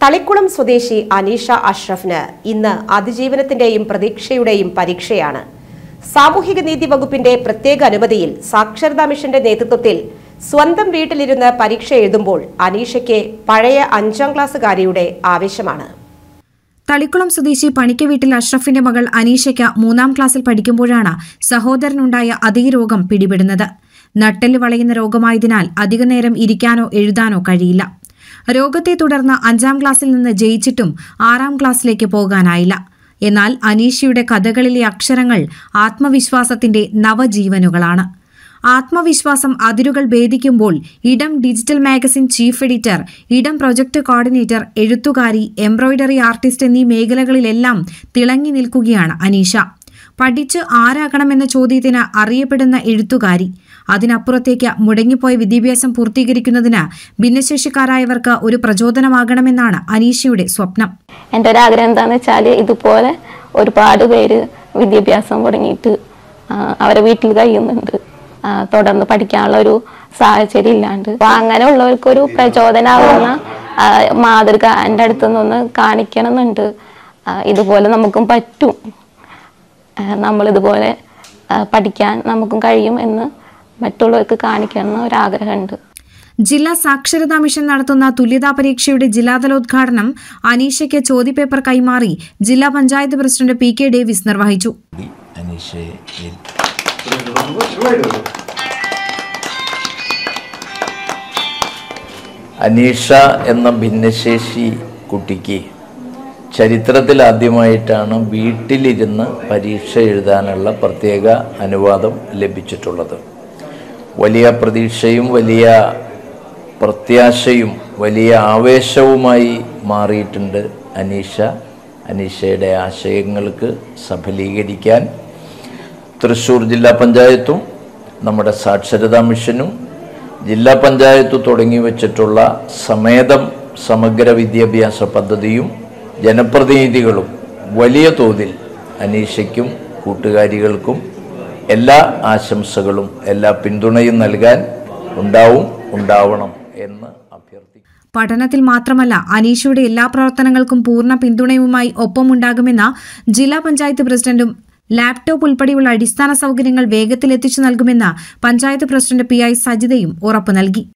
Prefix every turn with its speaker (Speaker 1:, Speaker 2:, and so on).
Speaker 1: തളിക്കുളം സ്വദേശി അനീഷ അഷ്റഫിന് ഇന്ന് അതിജീവനത്തിന്റെയും പ്രതീക്ഷയുടെയും പരീക്ഷയാണ് സാമൂഹിക നീതി വകുപ്പിന്റെ പ്രത്യേക അനുമതിയിൽ സാക്ഷരതാ മിഷന്റെ നേതൃത്വത്തിൽ സ്വന്തം വീട്ടിലിരുന്ന് പരീക്ഷ എഴുതുമ്പോൾ അനീഷയ്ക്ക് പഴയ അഞ്ചാം ക്ലാസ്സുകാരിയുടെ ആവേശമാണ്
Speaker 2: തളിക്കുളം സ്വദേശി പണിക്ക വീട്ടിൽ അഷ്റഫിന്റെ മകൾ അനീഷയ്ക്ക് മൂന്നാം ക്ലാസ്സിൽ പഠിക്കുമ്പോഴാണ് സഹോദരനുണ്ടായ അതേ രോഗം പിടിപെടുന്നത് നട്ടെല്ല് വളയുന്ന രോഗമായതിനാൽ അധികനേരം ഇരിക്കാനോ എഴുതാനോ കഴിയില്ല രോഗത്തെ തുടർന്ന് അഞ്ചാം ക്ലാസ്സിൽ നിന്ന് ജയിച്ചിട്ടും ആറാം ക്ലാസ്സിലേക്ക് പോകാനായില്ല എന്നാൽ അനീഷയുടെ കഥകളിലെ അക്ഷരങ്ങൾ ആത്മവിശ്വാസത്തിന്റെ നവജീവനുകളാണ് ആത്മവിശ്വാസം അതിരുകൾ ഭേദിക്കുമ്പോൾ Idam digital magazine chief editor Idam project coordinator എഴുത്തുകാരി എംബ്രോയിഡറി ആർട്ടിസ്റ്റ് എന്നീ മേഖലകളിലെല്ലാം തിളങ്ങി നിൽക്കുകയാണ് അനീഷ പഠിച്ച് ആരാകണമെന്ന ചോദ്യത്തിന് അറിയപ്പെടുന്ന എഴുത്തുകാരി അതിനപ്പുറത്തേക്ക് മുടങ്ങിപ്പോയ വിദ്യാഭ്യാസം പൂർത്തീകരിക്കുന്നതിന് ഭിന്നശേഷിക്കാരായവർക്ക് ഒരു പ്രചോദനമാകണമെന്നാണ് അനീഷയുടെ സ്വപ്നം
Speaker 3: എൻ്റെ ഒരു ആഗ്രഹം എന്താണെന്ന് വെച്ചാൽ ഇതുപോലെ ഒരുപാട് പേര് വിദ്യാഭ്യാസം തുടങ്ങിയിട്ട് ആ, അവരെ വീട്ടിൽ കഴിയുന്നുണ്ട് ആ, തുടർന്ന് പഠിക്കാനുള്ള ഒരു സാഹചര്യം ഇല്ലാണ്ട് അപ്പൊ അങ്ങനെയുള്ളവർക്കൊരു പ്രചോദനമാകുന്ന ആ, മാതൃക എൻ്റെ അടുത്ത് നിന്ന് കാണിക്കണം എന്നുണ്ട് ആ, ഇതുപോലെ നമുക്കും പറ്റും ആ, നമ്മളിതുപോലെ ആ, പഠിക്കാൻ നമുക്കും കഴിയും എന്ന് മറ്റുള്ളവർക്ക് കാണിക്കണം എന്ന ഒരാഗ്രഹമുണ്ട്
Speaker 2: ജില്ലാ സാക്ഷരതാ മിഷൻ നടത്തുന്ന തുല്യതാ പരീക്ഷയുടെ ജില്ലാതലോദ്ഘാടനം അനീഷയ്ക്ക് ചോദ്യപേപ്പർ കൈമാറി ജില്ലാ panchayat president P K Davis നിർവഹിച്ചു
Speaker 4: കൂടി അനീഷയെ ഏൽ- അനീഷ എന്ന ഭിന്നശേഷി കുട്ടിക്ക് ചരിത്രത്തിൽ ആദ്യമായിട്ടാണ് വീട്ടിലിരുന്ന് പരീക്ഷ എഴുതാനുള്ള പ്രത്യേക അനുവാദം ലഭിച്ചിട്ടുള്ളത് വലിയ പ്രതീക്ഷയും വലിയ പ്രത്യാശയും വലിയ ആവേശവുമായി മാറിയിട്ടുണ്ട് അനീഷ അനീഷയുടെ ആശയങ്ങൾക്ക് സഫലീകരിക്കാൻ തൃശ്ശൂർ ജില്ലാ പഞ്ചായത്തും നമ്മുടെ സാക്ഷരതാ മിഷനും ജില്ലാ പഞ്ചായത്ത് തുടങ്ങി വച്ചിട്ടുള്ള സമേതം സമഗ്ര വിദ്യാഭ്യാസ പദ്ധതിയും ജനപ്രതിനിധികളും വലിയ തോതിൽ അനീഷയ്ക്കും കൂട്ടുകാരികൾക്കും എല്ലാ ആശംസകളും എല്ലാ പിന്തുണയും നൽകാൻ ഉണ്ടാവും ഉണ്ടാവണം എന്ന് അഭ്യർത്ഥിക്കുന്നു
Speaker 2: പഠനത്തിൽ മാത്രമല്ല അനീഷയുടെ എല്ലാ പ്രവർത്തനങ്ങൾക്കും പൂർണ്ണ പിന്തുണയുമായി ഒപ്പമുണ്ടാകുമെന്ന ജില്ലാ പഞ്ചായത്ത് പ്രസിഡന്റും ലാപ്ടോപ്പ് ഉൾപ്പെടെയുള്ള അടിസ്ഥാന സൗകര്യങ്ങൾ വേഗത്തിൽ എത്തിച്ചു നൽകുമെന്ന് പഞ്ചായത്ത് പ്രസിഡന്റ് പി ഐ സജിതയും ഉറപ്പു നൽകി